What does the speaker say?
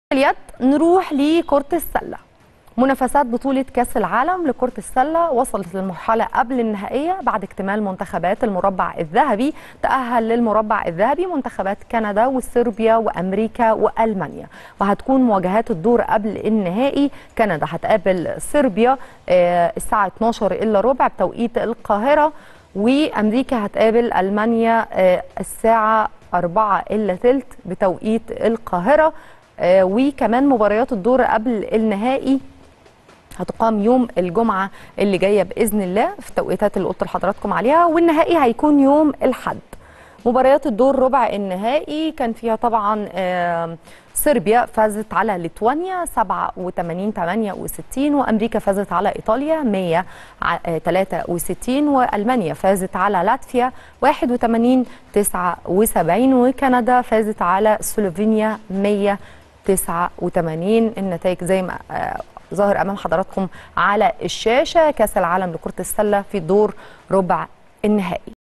اليد نروح لكرة السلة منافسات بطولة كأس العالم لكرة السلة وصلت للمرحلة قبل النهائية بعد اكتمال منتخبات المربع الذهبي تأهل للمربع الذهبي منتخبات كندا وصربيا وأمريكا وألمانيا وهتكون مواجهات الدور قبل النهائي كندا هتقابل صربيا آه، الساعة 12 إلا ربع بتوقيت القاهرة وأمريكا هتقابل ألمانيا آه، الساعة 4 إلا ثلث بتوقيت القاهرة آه، وكمان مباريات الدور قبل النهائي هتقام يوم الجمعة اللي جاية بإذن الله في التوقيتات اللي قلت لحضراتكم عليها والنهائي هيكون يوم الحد مباريات الدور ربع النهائي كان فيها طبعا آه، صربيا فازت على ليتوانيا 87 68 وامريكا فازت على ايطاليا 163 والمانيا فازت على لاتفيا 81 79 وكندا فازت على سلوفينيا 189 النتائج زي ما آه، ظاهر امام حضراتكم على الشاشه كاس العالم لكره السله في دور ربع النهائي